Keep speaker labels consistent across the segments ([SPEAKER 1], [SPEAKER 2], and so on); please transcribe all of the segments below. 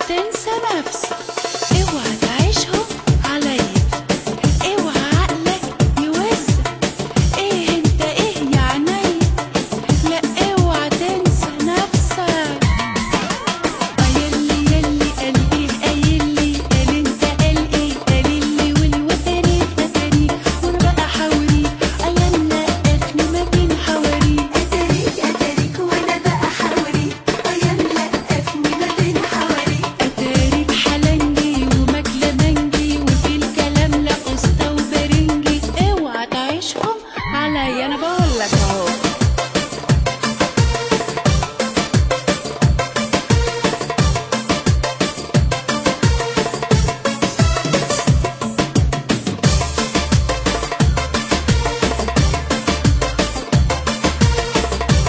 [SPEAKER 1] تنسى نفسك اوعى تعيشهم عليا اوعى عقلك يوزع ايه انت ايه يا عينيا لا اوعى تنسى نفسك يلي يلي قال ايه قايلي قال انت قال ايه قاليلي والوتاني اتني وانا بقى حوري ايامنا اخني ما بين حواري
[SPEAKER 2] أتاريك أتاريك وأنا بقى حواليك أيام لقفني ما بين حواليك
[SPEAKER 1] اتاريك حلنجي ومكلمنجي وفي الكلام لا قسطة وبرنجي اوعى تعيشهم عليا انا بقول لك اهو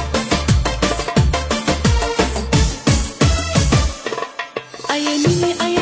[SPEAKER 1] اياميني